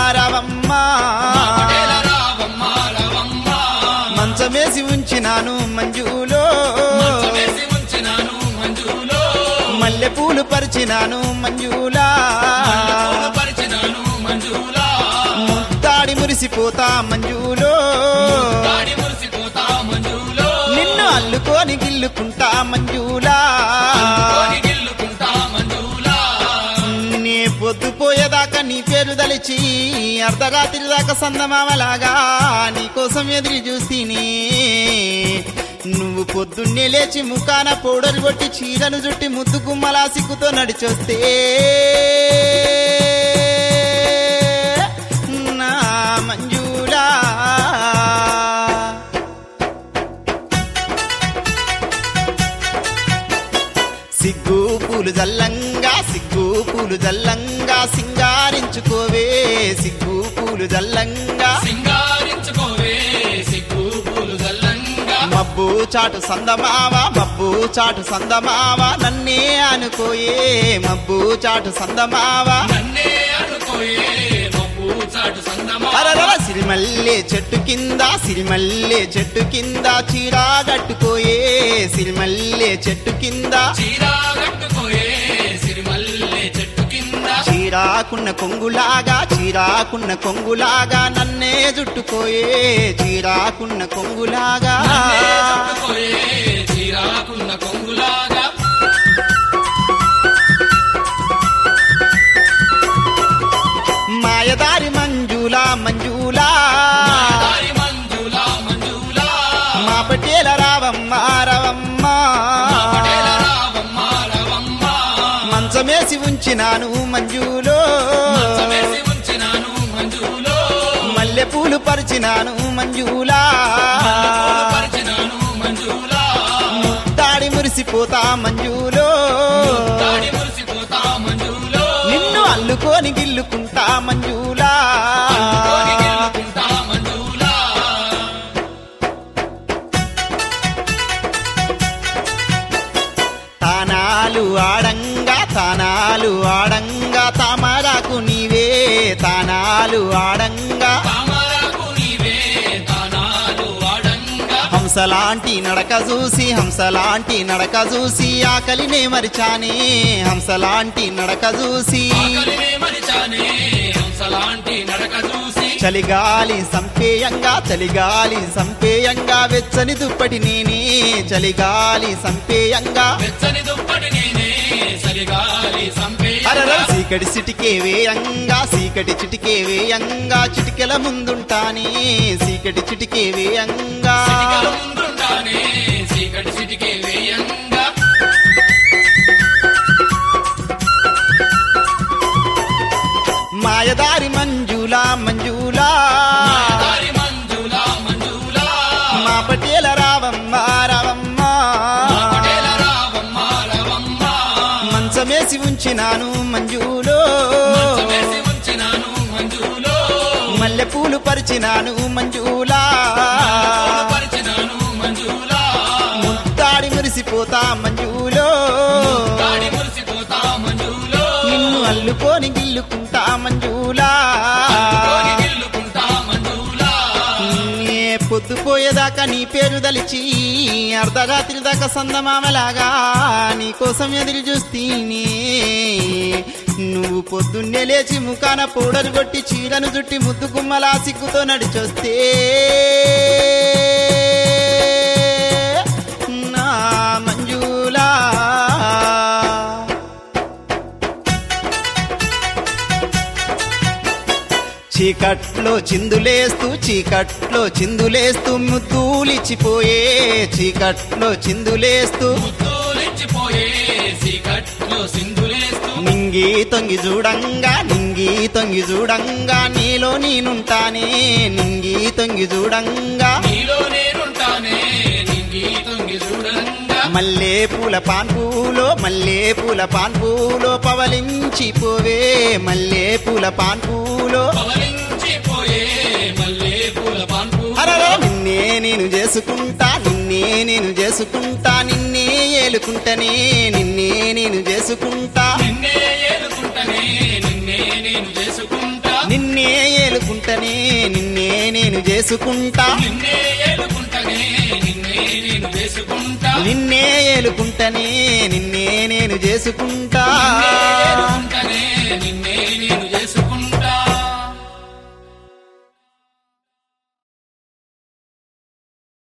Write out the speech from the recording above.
రవమ్మ పటేల రావమ్మ రవమ్మ మంచమేసి ఉంచినాను మంజులో మంచమేసి ఉంచినాను మంజులో మల్లె పూలు పరిచినాను మంజులా పూలు పరిచినాను మంజులా ముద్దాడి మురిసిపోతా మంజులో దాడి మురిసిపోతా మంజులో నిన్ను అల్లుకొని గిల్లుకుంటా మంజులా కోరి గిల్లుకుంటా మంజులా నీ పొద్దుపోయేదాకా నీ పేరు దలిచి అర్ధరాత్రి దాకా సందమామలాగా నీ కోసం ఎదురు చూస్తీని నువ్వు పొద్దున్నే లేచి ముఖాన పౌడర్ కొట్టి చీరను చుట్టి ముద్దు గుమ్మలా సిగ్గుతో నడిచొస్తే నా మంజులా సిగ్గు పూలు జల్లంగా సిగ్గు పూలు జల్లంగా సింగారించుకోవే సిగ్గు పూలు జల్లంగా సింగారించుకోవే సిగ్గు పూలు జల్లంగా మబ్బు చాటు సందమావా మబ్బు చాటు సందమావా నన్నే అనుకోయే మబ్బు చాటు సందమావా నన్నే అనుకోయే మబ్బు చాటు సందమా అరరర సిరిమల్లె చెట్టు కింద సిరిమల్లె చెట్టు కింద చీరా కట్టుకోయే సిరిమల్లె చెట్టు కింద చీరా కట్టుకోయే సిరిమల్లె చెట్టు కింద చీరాకున్న కొంగులాగా చీరాకున్న కొంగులాగా నన్నే జుట్టుకోయే చీరాకున్న కొంగులాగా నన్నే చుట్టుకోయే చీరాకున్న కొంగులాగా మాయదారి మంజులా మంజులా దారి మంజులా మంజులా మా పటేల రావమ్మ రవమ్మ పటేల రావమ్మ రవమ్మ మంచమేసి ఉంచినాను మంజులో మంచమేసి ఉంచినాను మంజులో మల్లె పూలు పరిచినాను మంజులా పూలు పరిచినాను మంజులా దాడి మురిసిపోతా మంజులో దాడి మురిసిపోతా మంజులో నిన్ను అల్లుకొని గిల్లుకుంటా మంజులా కోరి గెలుకుంటా మంజులా తానాలు ఆడంగా తానాలు ఆడంగా తామరాకు నీవే తానాలు ఆడంగా తామరకు నీవే తానాలు వాడంగా హంసలాంటి నడక చూసి హంసలాంటి నడక చూసి ఆకలినే మరిచానే హంసలాంటి నడక చూసి ఆకలినే మరిచానే హంసలాంటి నడక చూసి చలిగాలి సంపేయంగా చలిగాలి సంపేయంగా వెచ్చని దుప్పటి నేనే చలిగాలి సంపేయంగా వెచ్చని దుప్పటి నేనే సరిగాలి సంపే అరర సీకటి చిటికే వేయంగా సీకటి చిటికే వేయంగా చిటికెల ముందుంటానే సీకటి చిటికే వేయంగా సిటికల ముందుంటానే చీకటి సిటికే వేయంగా మాయదారి మంజులా మంజులా దారి మంజులా మంజులా మా పటేల రావమ్మ రావమ్మ పటేల రావమ్మ రవమ్మ మంచమేసి ఉంచినాను మంజులో మంచమేసి ఉంచినాను మంజులో మల్లె పూలు పరిచినాను మంజులా పూలు పరిచినాను మంజులా ముద్దాడి మురిసిపోతా మంజులో దాడి మురిసిపోతా మంజులో నిన్ను అల్లుకొని గిల్లుకుంటా మంజులా కోరి గిల్లుకుంటా మంజులా నే పొద్దుపోయేదాకా నీ పేరు దలిచి అర్ధరాత్రి దాకా సందమామలాగా నీ కోసం ఎదురు చూస్తీని నువ్వు పొద్దున్నే లేచి ముఖాన పౌడర్ కొట్టి చీరను చుట్టి ముద్దు గుమ్మలా సిగ్గుతో నడిచొస్తే నా మంజులా చీకట్లో చిందులేస్తూ చీకట్లో చిందులేస్తూ ముద్దూలిచ్చిపోయే చీకట్లో చిందులేస్తూ ముద్దులిచ్చిపోయే చీకట్లో సింధులేస్తూ నింగి తొంగి చూడంగా నింగి తొంగి చూడంగా నీలో నేనుంటానే నింగి తొంగి చూడంగా నీలో నేనుంటానే నింగి తొంగి చూడంగా మల్లె పూల పాన్పూలో మల్లె పూల పాన్పూలో పవలించిపోవే మల్లె పూల పాన్పూలో పవలించిపోయే మల్లె పూల పాన్పు అరరే నిన్నే నేను చేసుకుంటా నిన్నే నేను చేసుకుంటా నిన్నే ఏలుకుంటనే నిన్నే నేను చేసుకుంటా నిన్నే ఏలుకుంటనే నిన్నే నేను చేసుకుంటా నిన్నే నేను చేసుకుంటా నిన్నే ఏలుకుంటనే నిన్నే నేను చేసుకుంటా నిన్నే ఏలుకుంటనే నిన్నే నేను చేసుకుంటా నిన్నే ఏలుకుంటనే నిన్నే నేను